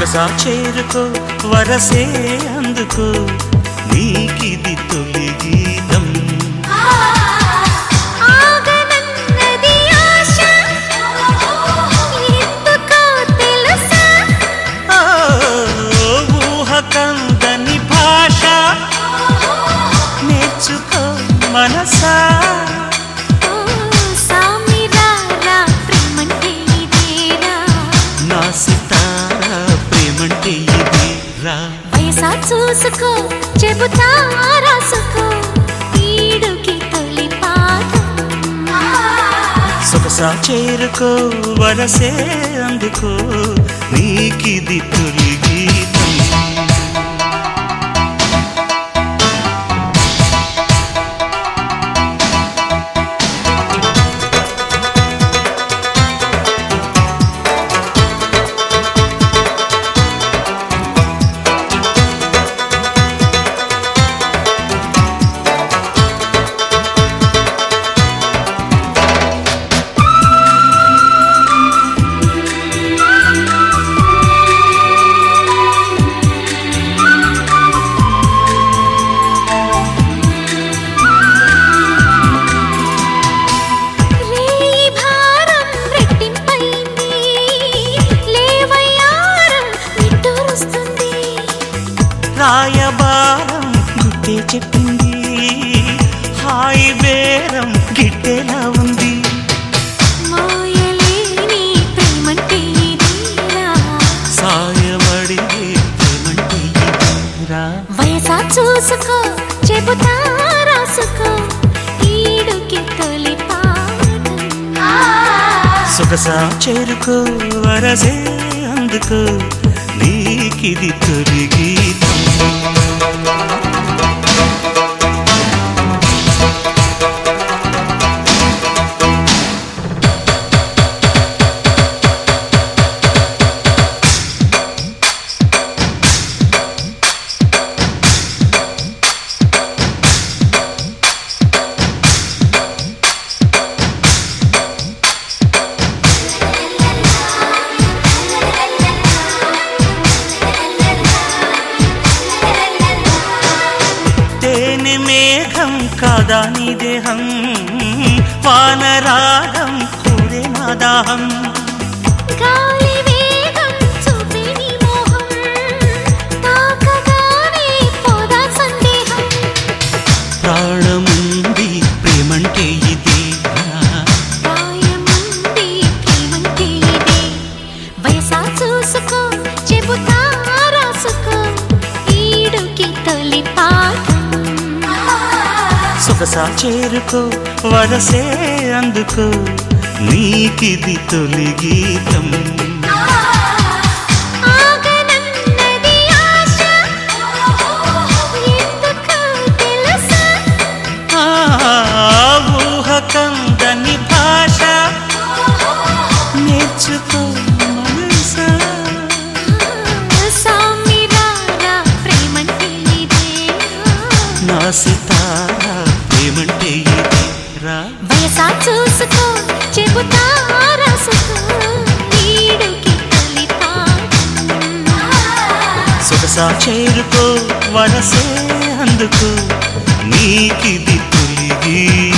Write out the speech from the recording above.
సొగసా చేరుకో వరసే అందుకో నీకిది తొలి గీతం ఆగనన్నది ఆశ ఎందుకో తెలుసా ఆ, ఊహ కందని భాష నేర్చుకో మనసా ఓ సామిరారా ప్రేమంటే ఇదేరా నా సితారా ప్రేమంటే ఇది రా వయసా చూసుకో చెబుతా రాసుకో ఈడుకి తొలి పాఠం సొగసా చేరుకో వరసే అందుకో నీకిది తొలి గీతం రేయి భారం రెట్టింపైంది లేవయ్యారం నిట్టూరుస్తుంది రాయబారం గుట్టే చెప్పింది హాయి బేరం గిట్టేలా ఉంది మాయలేని ప్రేమంటే ఇదేరా సాయమడి ప్రేమంటే ఇది రా వయసా చూసుకో చెబుతా రాసుకో ఈడుకి తొలి పాఠం సొగసా చేరుకో వరసే అందుకో నీకిది తొలి గీతం తేనె మేఘం కాదా నీ దేహం వానరాగం కూడే నా దాహం గాలి వేగం చూపే నీ మోహం తాకగానే పోదా సందేహం ప్రాణముంది ప్రేమంటే ఇది ప్రాయముంది ప్రేమంటే ఇదే వయసా చూసుకో చెబుతా రాసుకో ఈడుకి తొలి పాఠం సొగసా చేరుకో వరసే అందుకో నీకిది తొలి గీతం ఆగనన్నది ఆశ ఎందుకో తెలుసా ఆ, ఊహ కందని భాష నేర్చుకో మనసా సామిరారా ప్రేమంటే ఇదేరా నా సితారా ప్రేమంటే ఇది రా వయసా చూసుకో చెబుతా రాసుకో ఈడుకి తొలి పాఠం సొగసా చేరుకో వరసే అందుకో నీకిది తొలి గీతం